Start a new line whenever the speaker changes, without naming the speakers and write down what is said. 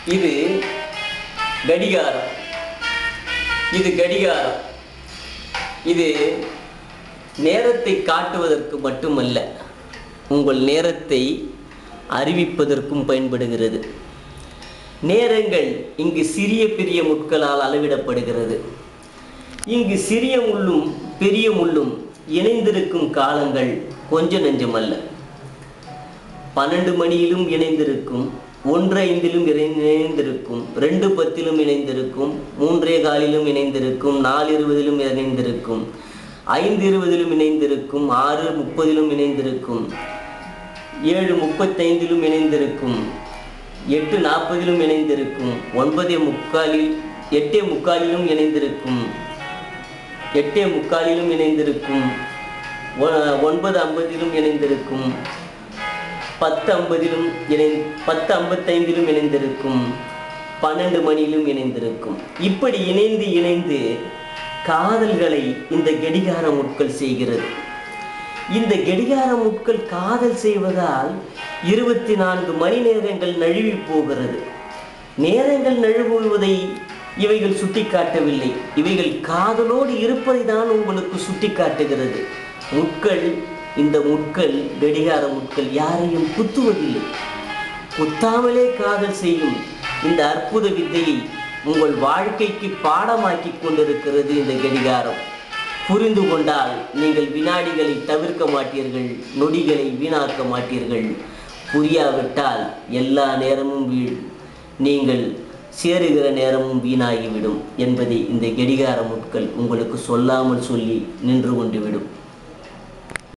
இது கடிகாரம் இது கடிகாரம் இது நேரத்தை காட்டுவதற்கு மட்டுமல்ல உங்கள் நேரத்தை அறிவிப்பதற்கும் பயன்படுகிறது நேரங்கள் இங்கு சிறிய பெரிய முட்களால் அளவிடப்படுகிறது இங்கு சிறிய முள்ளும் பெரிய முள்ளும் இணைந்திருக்கும் காலங்கள் கொஞ்ச நெஞ்சமல்ல பன்னெண்டு மணியிலும் இணைந்திருக்கும் ஒன்று ஐந்திலும் இணை- இணைந்திருக்கும் ரெண்டு பத்திலும் இணைந்திருக்கும் மூன்றே காலிலும் இணைந்திருக்கும் நாலு இருபதிலும் இணைந்திருக்கும் ஐந்து இருபதிலும் இணைந்திருக்கும் ஆறு முப்பதிலும் இணைந்திருக்கும் ஏழு முப்பத்தைந்திலும் இணைந்திருக்கும் எட்டு நாற்பதிலும் இணைந்திருக்கும் ஒன்பதே முக்காலில் எட்டே முக்காலிலும் இணைந்திருக்கும் எட்டே முக்காலிலும் இணைந்திருக்கும் ஒ- ஒன்பது ஐம்பதிலும் இணைந்திருக்கும் பத்து ஐம்பதிலும் இணை பத்து ஐம்பத்தைந்திலும் இணைந்திருக்கும் பன்னெண்டு மணியிலும் இணைந்திருக்கும் இப்படி இணைந்து இணைந்து காதல்களை இந்த கடிகார முட்கள் செய்கிறது இந்த கடிகார முட்கள் காதல் செய்வதால் இருபத்தி நான்கு மணி நேரங்கள் நழுவி போகிறது நேரங்கள் நழுவுவதை இவைகள் சுட்டிக்காட்டவில்லை இவைகள் காதலோடு இருப்பதை தான் உங்களுக்கு சுட்டிக்காட்டுகிறது முட்கள் இந்த முட்கள் கடிகார முட்கள் யாரையும் குத்துவதில்லை குத்தாமலே காதல் செய்யும் இந்த அற்புத வித்தையை உங்கள் வாழ்க்கைக்கு பாடமாக்கி கொண்டிருக்கிறது இந்த கடிகாரம் புரிந்து கொண்டால் நீங்கள் வினாடிகளை தவிர்க்க மாட்டீர்கள் நொடிகளை வீணாக்க மாட்டீர்கள் புரியாவிட்டால் எல்லா நேரமும் வீழ் நீங்கள் சேருகிற நேரமும் வீணாகிவிடும் என்பதை இந்த கடிகார முட்கள் உங்களுக்கு சொல்லாமல் சொல்லி நின்று கொண்டு விடும்